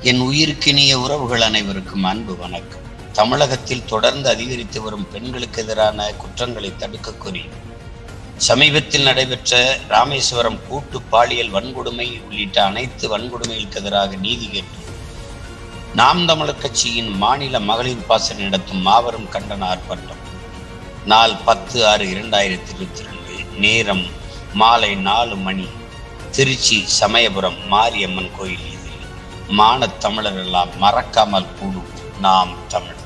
என் உயிருக்கினிய உறவுகள் அனைவருக்கும் அன்பு வணக்கம் தமிழகத்தில் தொடர்ந்து அதிகரித்து வரும் பெண்களுக்கு எதிரான குற்றங்களை தடுக்க கோரி சமீபத்தில் நடைபெற்ற ராமேஸ்வரம் கூட்டு பாலியல் வன்கொடுமை உள்ளிட்ட அனைத்து வன்கொடுமைகளுக்கு எதிராக நீதி கேட்டு நாம் தமிழர் கட்சியின் மாநில மகளிர் பாசன நடத்தும் மாபெரும் கண்டன ஆர்ப்பாட்டம் நாள் பத்து ஆறு இரண்டாயிரத்தி இருபத்தி ரெண்டு நேரம் மாலை நாலு மணி திருச்சி சமயபுரம் மாரியம்மன் கோயில் இதில் மானத் தமிழர் எல்லாம் மறக்காமல் கூடும் நாம் தமிழ்